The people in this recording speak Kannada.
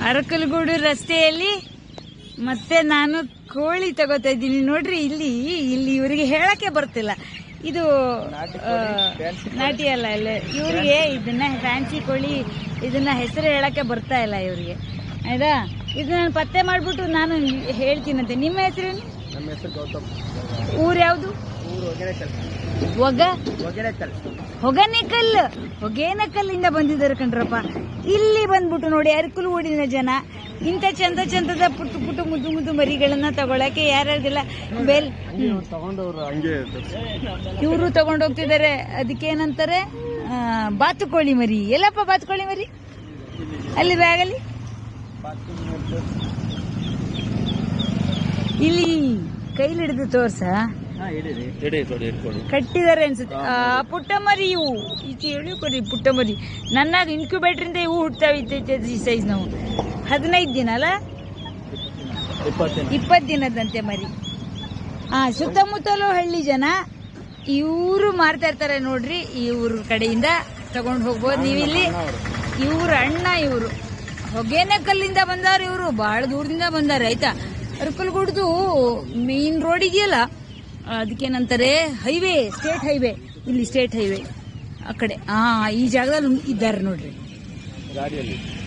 ಅರಕಲಗೂಡು ರಸ್ತೆಯಲ್ಲಿ ಮತ್ತೆ ನಾನು ಕೋಳಿ ತಗೋತಾ ಇದ್ದೀನಿ ನೋಡ್ರಿ ಇಲ್ಲಿ ಇಲ್ಲಿ ಇವರಿಗೆ ಹೇಳಕ್ಕೆ ಬರ್ತಿಲ್ಲ ಇದು ಆ, ನಾಟಿ ಅಲ್ಲ ಇಲ್ಲ ಇವರಿಗೆ ಇದನ್ನ ಫ್ಯಾನ್ಸಿ ಕೋಳಿ ಇದನ್ನ ಹೆಸರು ಹೇಳಕ್ಕೆ ಬರ್ತಾ ಇಲ್ಲ ಇವರಿಗೆ ಆಯ್ತಾ ಇದು ನಾನು ಪತ್ತೆ ಮಾಡ್ಬಿಟ್ಟು ನಾನು ಹೇಳ್ತೀನಂತೆ ನಿಮ್ಮ ಹೆಸರೇನು ನಮ್ಮ ಹೆಸರು ಗೌತಮ್ ಊರು ಯಾವುದು ಊರು ಹೊಗೆರೆಕಲ್ ಒಗ ಹೊಗೆರೆಕಲ್ ಹೊಗನೆಕಲ್ ಹೊಗೇನಕಲ್ಲಿಂದ ಬಂದಿದ್ದಾರೆ ಕಣ್ರಪ್ಪ ಇಲ್ಲಿ ಬಂದ್ಬಿಟ್ಟು ನೋಡಿ ಅರಕುಲು ಊಡಿನ ಜನ ಇಂಥ ಚಂದ ಚಂದದ ಪುಟ್ಟು ಪುಟ್ಟು ಮುದ್ದು ಮುದ್ದು ಮರಿಗಳನ್ನ ತಗೊಳಕ್ಕೆ ಯಾರ್ಯಾರಿಗೆಲ್ಲ ಬೆಲ್ ತಗೊಂಡವ್ರು ಹಂಗೆ ಇವರು ತಗೊಂಡು ಹೋಗ್ತಿದ್ದಾರೆ ಅದಕ್ಕೇನಂತಾರೆ ಆ, ಬಾತುಕೋಳಿ ಮರಿ ಎಲ್ಲಪ್ಪ ಬಾತುಕೋಳಿ ಮರಿ ಅಲ್ಲಿ ಬ್ಯಾಗಲ್ಲಿ ಇಲ್ಲಿ ಕೈಲಿ ಹಿಡಿದು ತೋರ್ಸ ಹಾ ಹೇಳಿರಿ ಹೇಳಿ ಕೊಡಿ ಇಟ್ಕೊಳ್ಳಿ ಕಟ್ಟಿದ್ದಾರೆ ಅನ್ಸುತ್ತೆ ಆ, ಪುಟ್ಟ ಮರಿ ಇವು ಈಚೆ ಹೇಳಿ ಕೊಡಿ ಪುಟ್ಟ ಮರಿ ನನ್ನ ಇನ್ಕ್ಯುಬೇಟರ್ ಇಂದ ಇವು ಹುಟ್ತಾವೆ ಇತ್ತೈತೆ ಈ ಸೈಜ್ ನಾವು ಹದಿನೈದು ದಿನ ಅಲ್ಲ ಇಪ್ಪತ್ತೇನು ಇಪ್ಪತ್ತು ದಿನದಂತೆ ಮರಿ ಆ ಸುತ್ತಮುತ್ತಲೂ ಹಳ್ಳಿ ಜನ ಇವರು ಮಾರ್ತಾ ಇರ್ತಾರೆ ನೋಡ್ರಿ ಇವ್ರ ಕಡೆಯಿಂದ ತಗೊಂಡು ಹೋಗ್ಬೋದು ನೀವಿಲ್ಲಿ ಇವ್ರ ಅಣ್ಣ ಇವರು ಹೊಗೇನಕಲ್ಲಿಂದ ಬಂದವ್ರು ಇವರು ಬಹಳ ದೂರದಿಂದ ಬಂದಾರೆ ಆಯ್ತಾ ಅರ್ಕಲ್ಗುಡ್ದು ಮೇನ್ ರೋಡ್ ಇದೆಯಲ್ಲ ಅದಕ್ಕೇನಂತಾರೆ ಹೈವೇ ಸ್ಟೇಟ್ ಹೈವೇ ಇಲ್ಲಿ ಸ್ಟೇಟ್ ಹೈವೇ ಆ ಕಡೆ ಹಾ ಈ ಜಾಗದಲ್ಲಿ ಇದ್ದಾರೆ ನೋಡ್ರಿ ಗಾಡಿಯಲ್ಲಿ